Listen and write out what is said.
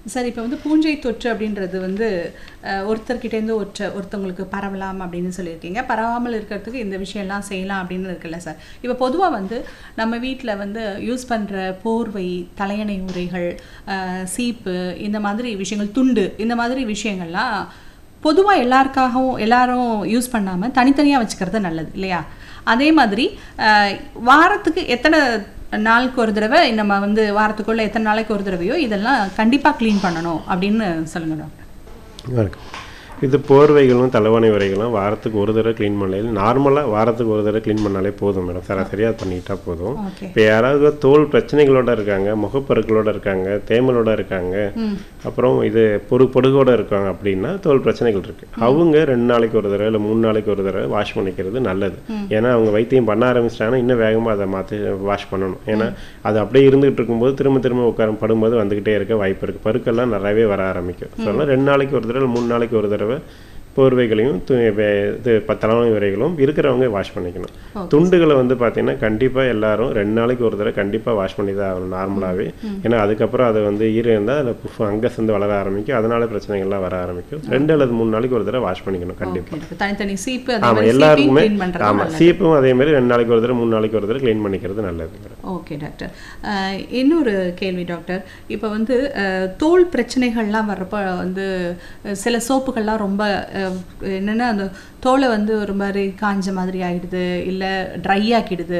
sir இப்போ வந்து பூஞ்சை தொற்று அப்படின்றது வந்து அஹ், ஒருத்தர்கிட்டேருந்து ஒற்ற ஒருத்தவங்களுக்கு பரவலாம் அப்படின்னு சொல்லியிருக்கீங்க பரவாமல் இருக்கிறதுக்கு இந்த விஷயம்லாம் செய்யலாம் அப்படின்னு இருக்குல்ல சார் இப்போ பொதுவாக வந்து நம்ம வீட்டில் வந்து யூஸ் பண்ணுற போர்வை தலையணை உரைகள் அஹ், சீப்பு இந்த மாதிரி விஷயங்கள் துண்டு இந்த மாதிரி விஷயங்கள்லாம் பொதுவாக எல்லாருக்காகவும் எல்லாரும் யூஸ் பண்ணாமல் தனித்தனியாக வச்சுக்கிறது நல்லது இல்லையா அதே மாதிரி அஹ், வாரத்துக்கு எத்தனை நாளுக்கு ஒரு தடவை நம்ம வந்து வாரத்துக்குள்ள எத்தனை நாளைக்கு ஒரு தடவையோ இதெல்லாம் கண்டிப்பாக க்ளீன் பண்ணணும் அப்படின்னு சொல்லுங்க டாக்டர் வணக்கம் இது போர்வைகளும் தலைவாணி உரைகளும் வாரத்துக்கு ஒரு தடவை க்ளீன் பண்ணல நார்மலாக வாரத்துக்கு ஒரு தடவை க்ளீன் பண்ணாலே போதும் மேடம் சராசரியாக அது பண்ணிக்கிட்டா போதும் ஓகே இப்போ யாராவது தோல் பிரச்சனைகளோட இருக்காங்க முகப்பருக்களோட இருக்காங்க தேமலோட இருக்காங்க அப்புறம் இது பொடு பொடுகோட இருக்காங்க அப்படின்னா தோல் பிரச்சனைகள் இருக்கு அவங்க ரெண்டு நாளைக்கு ஒரு தடவை இல்லை மூணு நாளைக்கு ஒரு தடவை வாஷ் பண்ணிக்கிறது நல்லது ஏன்னா அவங்க வைத்தியம் பண்ண ஆரம்பிச்சிட்டாங்கன்னா இன்னும் வேகமாக அதை மாற்றி வாஷ் பண்ணணும் ஏன்னா அது அப்படியே இருந்துகிட்டு இருக்கும்போது திரும்ப திரும்ப உட்கார படும்போது வந்துகிட்டே இருக்க வாய்ப்பு இருக்கு பருக்கெல்லாம் நிறையவே வர ஆரம்பிக்கும் ஸோ அதனால ரெண்டு நாளைக்கு ஒரு தடவை இல்லை மூணு நாளைக்கு ஒரு தடவை போர்வைகளையும் து- வே- இது ப- தலைவாணி உரைகளும் இருக்கிறவங்க வாஷ் பண்ணிக்கணும் துண்டுகளை வந்து பார்த்தீங்கன்னா கண்டிப்பாக எல்லாரும் ரெண்டு நாளைக்கு ஒரு தடவை கண்டிப்பாக வாஷ் பண்ணி தான் ஆகணும் நார்மலாகவே ஏன்னா அதுக்கப்புறம் அது வந்து ஈரம் இருந்தால் அதில் அங்கஸ் வந்து வளர ஆரம்பிக்கும் அதனால பிரச்சனைகள்லாம் வர ஆரம்பிக்கும் ரெண்டு அல்லது மூணு நாளைக்கு ஒரு தடவை வாஷ் பண்ணிக்கணும் கண்டிப்பாக ஓகே தனித்தனி சீப்பு அதே ஆமாம் மாதிரி எல்லாருக்குமே க்ளீன் பண்ணுறது ஆமாம் சீப்பும் அதே மாதிரி ரெண்டு நாளைக்கு ஒரு தடவை மூணு நாளைக்கு ஒரு தடவை க்ளீன் பண்ணிக்கிறது நல்லது ஓகே டாக்டர் அஹ், இன்னொரு கேள்வி டாக்டர் இப்போ வந்து அஹ், தோல் பிரச்சனைகள்லாம் வர்றப்ப வந்து அஹ், சில சோப்புகள்லாம் ரொம்ப அஹ், என்னன்னா அந்த தோலை வந்து ஒரு மாதிரி காஞ்ச மாதிரி ஆயிடுது இல்லை ட்ரை ஆக்கிடுது